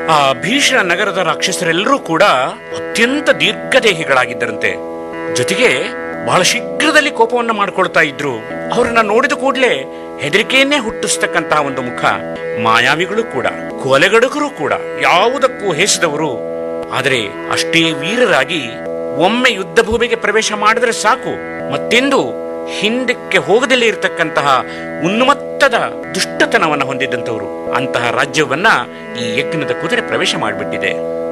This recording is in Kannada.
ಆ ಭೀಷಣ ನಗರದ ರಾಕ್ಷಸರೆಲ್ಲರೂ ಕೂಡ ಅತ್ಯಂತ ದೀರ್ಘದೇಹಿಗಳಾಗಿದ್ದರಂತೆ ಜೊತೆಗೆ ಬಹಳ ಶೀಘ್ರದಲ್ಲಿ ಕೋಪವನ್ನ ಮಾಡ್ಕೊಳ್ತಾ ಇದ್ರು ಅವರನ್ನ ನೋಡಿದ ಕೂಡಲೇ ಹೆದರಿಕೆಯನ್ನೇ ಹುಟ್ಟಿಸ್ತಕ್ಕಂತಹ ಒಂದು ಮುಖ ಮಾಯಾವಿಗಳು ಕೂಡ ಕೊಲೆಗಡುಕರು ಕೂಡ ಯಾವುದಕ್ಕೂ ಹೇಸಿದವರು ಆದರೆ ಅಷ್ಟೇ ವೀರರಾಗಿ ಒಮ್ಮೆ ಯುದ್ಧ ಭೂಮಿಗೆ ಪ್ರವೇಶ ಮಾಡಿದ್ರೆ ಸಾಕು ಮತ್ತೆಂದು ಹಿಂದಕ್ಕೆ ಹೋಗದಲ್ಲೇ ಇರತಕ್ಕಂತಹ ಉನ್ಮತ್ತದ ದುಷ್ಟತನವನ್ನು ಹೊಂದಿದ್ದಂಥವರು ಅಂತಹ ರಾಜ್ಯವನ್ನ ಈ ಯಜ್ಞದ ಕುದುರೆ ಪ್ರವೇಶ ಮಾಡಿಬಿಟ್ಟಿದೆ